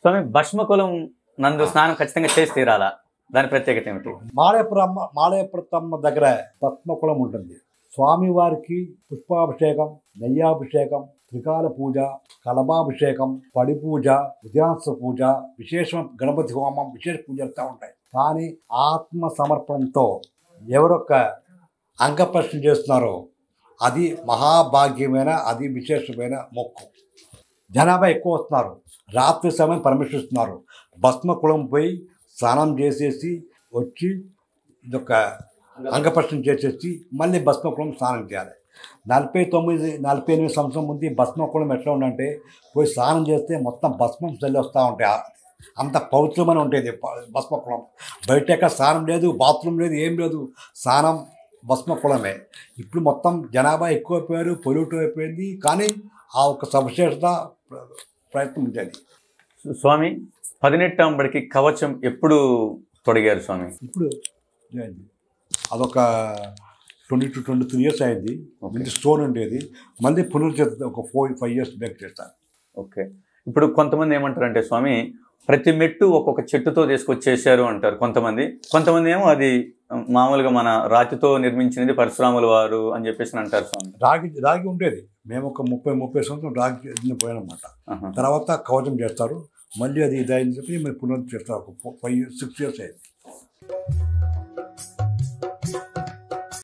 స్వామి భస్మకులం నందు స్నానం ఖచ్చితంగా చేసి తీరాలా దాని ప్రత్యేకత ఏమిటి మాలయపురమ్మ మాలయపురతమ్మ దగ్గర పద్మకులం ఉంటుంది స్వామివారికి పుష్పాభిషేకం నెయ్యాభిషేకం త్రికాల పూజ కలమాభిషేకం పడి పూజ ఉదయాంశ పూజ విశేషం గణపతి హోమం విశేష పూజ జరుగుతూ ఉంటాయి కానీ ఆత్మ సమర్పణతో ఎవరొక్క అంగప్రశ్న చేస్తున్నారో అది మహాభాగ్యమైన అది విశేషమైన మొక్కు జనాభా ఎక్కువ వస్తున్నారు రాత్రి సమయం పరమేశ్వరిస్తున్నారు భస్మ కులం పోయి స్నానం చేసేసి వచ్చి ఇదొక అంగప్రశ్న చేసేసి మళ్ళీ భస్మకులం స్నానం చేయాలి నలభై తొమ్మిది నలభై ఎనిమిది సంవత్సరం ముందు భస్మకులం ఎట్లా ఉండంటే పోయి స్నానం చేస్తే మొత్తం భస్మం చల్లి వస్తూ ఉంటాయి ఆ- అంత పవిత్రమైన ఉంటుంది ప- భస్మకులం బయట ఎక్కడ స్నానం లేదు బాత్రూమ్ లేదు ఏం లేదు స్నానం భస్మకులమే ఇప్పుడు మొత్తం జనాభా ఎక్కువైపోయారు పొల్యూట్ అయిపోయింది కానీ ఆ ఒక సవిశేషత ప్ర- ప్రయత్నం ఉంటుంది స్వామి పదినెట్టాంబడికి కవచం ఎప్పుడు తొడిగారు స్వామి ఇప్పుడు ఇదండి. అదొక twenty two twenty three years అయింది Okay. మంచి స్టోన్ ఉండేది మళ్ళీ పునరుద్ధ ఒక ఫోర్ ఫైవ్ ఇయర్స్ బ్యాక్ చేస్తాను ఓకే ఇప్పుడు కొంతమంది ఏమంటారంటే స్వామి ప్రతి మెట్టు ఒక్కొక్క చెట్టుతో తీసుకొచ్చేసారు అంటారు కొంతమంది కొంతమంది ఏమో అది మామూలుగా మన రాతితో నిర్మించినది పరశురాముల వారు అని చెప్పేసి అంటారు స్వామి రాగి రాగి ఉండేది మేము ఒక ముప్పై ముప్పై సంవత్సరం రాగి పోయానమాట ఆహా. తర్వాత కవచం చేస్తారు మళ్ళీ అది ఇదైంది చెప్పి మేము పునరుద్ధ చేస్తారు ఒక ఫైవ్ సిక్స్ ఇయర్స్ అయింది